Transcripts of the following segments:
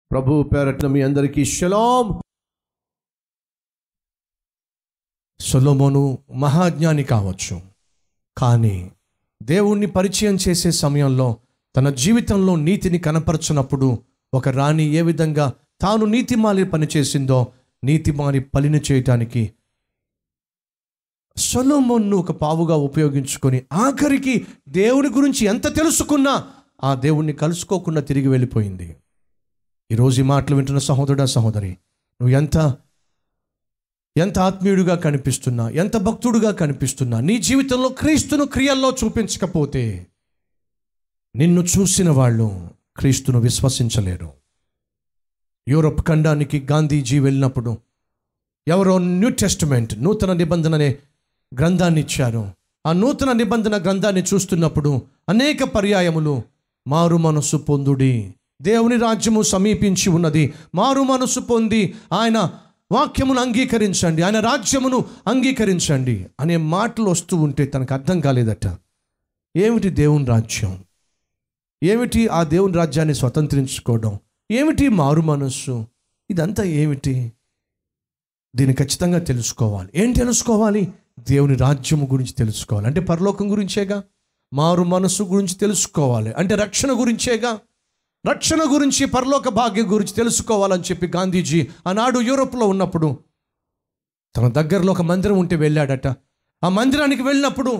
ప్రభు పేరట్న మీ అందరికీ షలాం సొలోమోను మహాజ్ఞాని కావచ్చు కానీ దేవుణ్ణి పరిచయం చేసే సమయంలో తన జీవితంలో నీతిని కనపరచినప్పుడు ఒక రాణి ఏ విధంగా తాను నీతిమాలి పని చేసిందో నీతిమాలి పలిని చేయటానికి సొలోమోన్ను ఒక పావుగా ఉపయోగించుకొని ఆఖరికి దేవుని గురించి ఎంత తెలుసుకున్నా ఆ దేవుణ్ణి కలుసుకోకుండా తిరిగి వెళ్ళిపోయింది ఈరోజు ఈ మాటలు వింటున్న సహోదరుడా సహోదరి నువ్వు ఎంత ఎంత ఆత్మీయుడిగా కనిపిస్తున్నా ఎంత భక్తుడుగా కనిపిస్తున్నా నీ జీవితంలో క్రీస్తును క్రియల్లో చూపించకపోతే నిన్ను చూసిన వాళ్ళు క్రీస్తును విశ్వసించలేరు యూరప్ ఖండానికి గాంధీజీ వెళ్ళినప్పుడు ఎవరో న్యూ టెస్టిమెంట్ నూతన నిబంధన అనే గ్రంథాన్ని ఇచ్చారు ఆ నూతన నిబంధన గ్రంథాన్ని చూస్తున్నప్పుడు అనేక పర్యాయములు మారు మనస్సు పొందుడి దేవుని రాజ్యము సమీపించి ఉన్నది మారు మనస్సు పొంది ఆయన వాక్యమును అంగీకరించండి ఆయన రాజ్యమును అంగీకరించండి అనే మాటలు వస్తూ ఉంటే తనకు అర్థం కాలేదట ఏమిటి దేవుని రాజ్యం ఏమిటి ఆ దేవుని రాజ్యాన్ని స్వతంత్రించుకోవడం ఏమిటి మారు మనస్సు ఇదంతా ఏమిటి దీన్ని ఖచ్చితంగా తెలుసుకోవాలి ఏం తెలుసుకోవాలి దేవుని రాజ్యము గురించి తెలుసుకోవాలి అంటే పరలోకం గురించేగా మారు మనస్సు గురించి తెలుసుకోవాలి అంటే రక్షణ గురించేగా రక్షణ గురించి పరలోక భాగ్యం గురించి తెలుసుకోవాలని చెప్పి గాంధీజీ ఆనాడు యూరోప్లో ఉన్నప్పుడు తన దగ్గరలో ఒక మందిరం ఉంటే వెళ్ళాడట ఆ మందిరానికి వెళ్ళినప్పుడు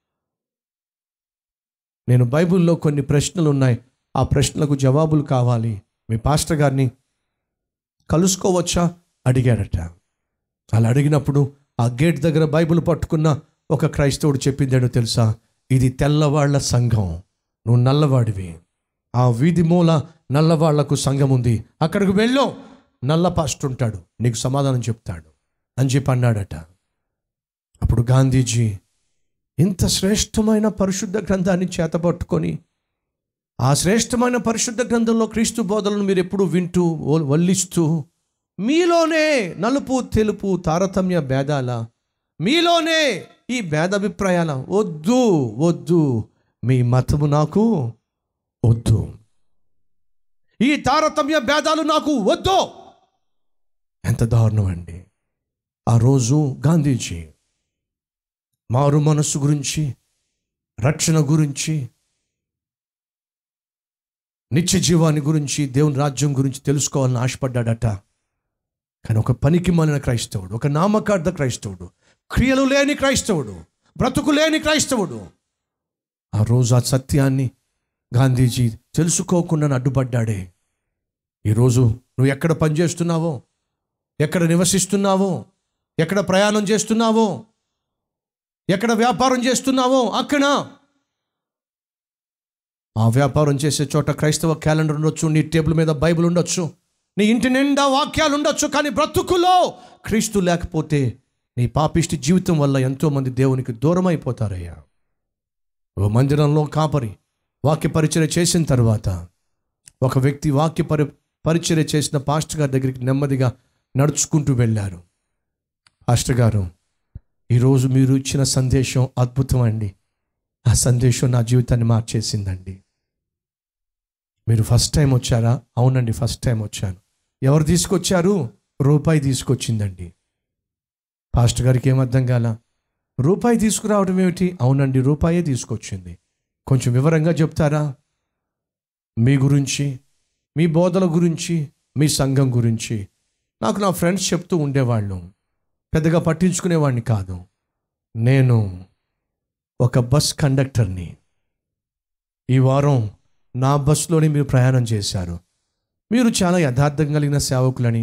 నేను బైబిల్లో కొన్ని ప్రశ్నలు ఉన్నాయి ఆ ప్రశ్నలకు జవాబులు కావాలి మీ పాస్టర్ గారిని కలుసుకోవచ్చా అడిగాడట అలా అడిగినప్పుడు ఆ గేట్ దగ్గర బైబిల్ పట్టుకున్న ఒక క్రైస్తవుడు చెప్పిందేడో తెలుసా ఇది తెల్లవాళ్ల సంఘం నువ్వు నల్లవాడివి ఆ వీధి మూల నల్లవాళ్లకు సంఘం ఉంది అక్కడికి వెళ్ళో నల్ల పాస్ట్ ఉంటాడు నీకు సమాధానం చెప్తాడు అని చెప్పి అన్నాడట అప్పుడు గాంధీజీ ఇంత శ్రేష్టమైన పరిశుద్ధ గ్రంథాన్ని చేతపట్టుకొని ఆ శ్రేష్టమైన పరిశుద్ధ గ్రంథంలో క్రీస్తు బోధలను మీరు ఎప్పుడు వింటూ ఓ- వల్లిస్తూ మీలోనే నలుపు తెలుపు తారతమ్య భేదాల మీలోనే ఈ భేదాభిప్రాయాల వద్దు వద్దు మీ మతము నాకు వద్దు ఈ తారతమ్య భేదాలు నాకు వద్దు ఎంత దారుణం అండి ఆ రోజు గాంధీజీ మారు మనస్సు గురించి రక్షణ గురించి నిత్య జీవాన్ని గురించి దేవుని రాజ్యం గురించి తెలుసుకోవాలని ఆశపడ్డాడట కానీ ఒక పనికి మాలిన క్రైస్తవుడు ఒక నామకార్థ క్రైస్తవుడు క్రియలు లేని క్రైస్తవుడు బ్రతుకు లేని క్రైస్తవుడు ఆ రోజు ఆ సత్యాన్ని గాంధీజీ తెలుసుకోకుండా అడ్డుపడ్డాడే ఈరోజు నువ్వు ఎక్కడ పనిచేస్తున్నావో ఎక్కడ నివసిస్తున్నావో ఎక్కడ ప్రయాణం చేస్తున్నావో ఎక్కడ వ్యాపారం చేస్తున్నావో అక్కడ ఆ వ్యాపారం చేసే చోట క్రైస్తవ క్యాలెండర్ ఉండొచ్చు నీ టేబుల్ మీద బైబిల్ ఉండొచ్చు నీ ఇంటి నిండా వాక్యాలు ఉండొచ్చు కానీ బ్రతుకులో క్రీస్తు లేకపోతే నీ పాపిష్టి జీవితం వల్ల ఎంతోమంది దేవునికి దూరం అయిపోతారయ్యా ఓ మందిరంలో కాపరి వాక్య పరిచర్య చేసిన తర్వాత ఒక వ్యక్తి వాక్య పరి పరిచర్య చేసిన పాస్టర్ గారి దగ్గరికి నెమ్మదిగా నడుచుకుంటూ వెళ్ళారు పాస్టర్ గారు ఈరోజు మీరు ఇచ్చిన సందేశం అద్భుతం అండి ఆ సందేశం నా జీవితాన్ని మార్చేసిందండి మీరు ఫస్ట్ టైం వచ్చారా అవునండి ఫస్ట్ టైం వచ్చాను ఎవరు తీసుకొచ్చారు రూపాయి తీసుకొచ్చిందండి పాస్టర్ గారికి ఏం అర్థం కాల రూపాయి తీసుకురావడం ఏమిటి అవునండి రూపాయే తీసుకొచ్చింది కొంచెం వివరంగా చెప్తారా మీ గురించి మీ బోధల గురించి మీ సంఘం గురించి నాకు నా ఫ్రెండ్స్ చెప్తూ ఉండేవాళ్ళు పెద్దగా పట్టించుకునేవాడిని కాదు నేను ఒక బస్ కండక్టర్ని ఈ వారం నా బస్సులోనే మీరు ప్రయాణం చేశారు మీరు చాలా యథార్థం కలిగిన సేవకులని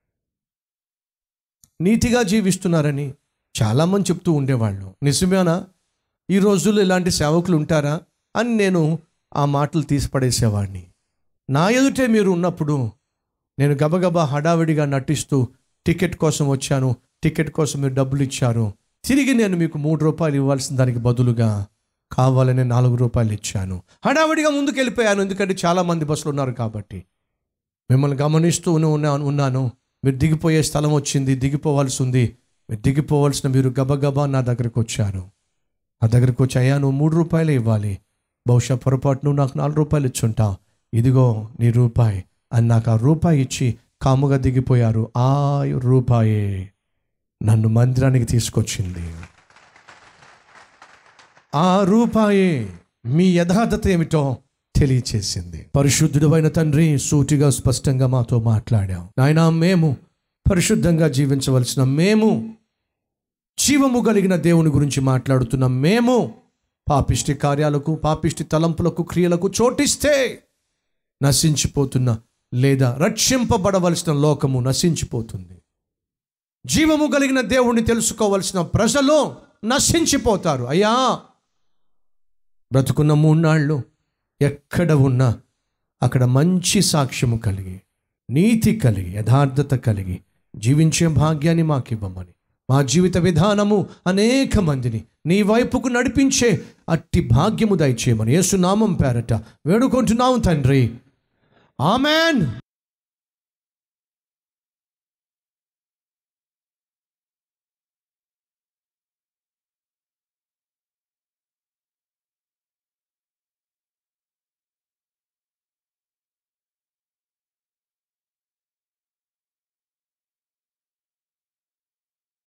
నీతిగా జీవిస్తున్నారని చాలామంది చెప్తూ ఉండేవాళ్ళు నిజమేనా ఈ రోజుల్లో ఇలాంటి సేవకులు ఉంటారా అని నేను ఆ మాటలు తీసిపడేసేవాడిని నా ఎదుటే మీరు ఉన్నప్పుడు నేను గబగబా హడావిడిగా నటిస్తూ టికెట్ కోసం వచ్చాను టికెట్ కోసం మీరు డబ్బులు ఇచ్చారు తిరిగి నేను మీకు మూడు రూపాయలు ఇవ్వాల్సిన దానికి బదులుగా కావాలని నాలుగు రూపాయలు ఇచ్చాను హడావిడిగా ముందుకు వెళ్ళిపోయాను ఎందుకంటే చాలామంది బస్సులు ఉన్నారు కాబట్టి మిమ్మల్ని గమనిస్తూ ఉన్నాను ఉన్నాను మీరు దిగిపోయే స్థలం వచ్చింది దిగిపోవాల్సి ఉంది మీరు దిగిపోవాల్సిన మీరు గబగబా నా దగ్గరకు వచ్చారు నా దగ్గరకు వచ్చి అయ్యా నువ్వు మూడు రూపాయలు ఇవ్వాలి బహుశా పొరపాటు నువ్వు నాకు నాలుగు రూపాయలు ఇచ్చుంటావు ఇదిగో నీ రూపాయి అని నాకు ఆ రూపాయి ఇచ్చి కాముగా దిగిపోయారు ఆ రూపాయే నన్ను మందిరానికి తీసుకొచ్చింది ఆ రూపాయే మీ యథార్థత ఏమిటో తెలియచేసింది పరిశుద్ధుడు అయిన తండ్రి సూటిగా స్పష్టంగా మాతో మాట్లాడాం నాయన మేము పరిశుద్ధంగా జీవించవలసిన మేము జీవము కలిగిన దేవుని గురించి మాట్లాడుతున్న మేము పాపిష్టి కార్యాలకు పాపిష్టి తలంపులకు క్రియలకు చోటిస్తే నశించిపోతున్న లేదా రక్షింపబడవలసిన లోకము నశించిపోతుంది జీవము కలిగిన దేవుణ్ణి తెలుసుకోవలసిన ప్రజలు నశించిపోతారు అయ్యా బ్రతుకున్న మూన్నాళ్ళు ఎక్కడ ఉన్నా అక్కడ మంచి సాక్ష్యము కలిగి నీతి కలిగి యథార్థత కలిగి జీవించే భాగ్యాన్ని మాకు ఇవ్వమని మా జీవిత విధానము అనేక మందిని నీ వైపుకు నడిపించే అట్టి భాగ్యము దయచేయమని యేసునామం పేరట వేడుకుంటున్నాము తండ్రి ఆమెన్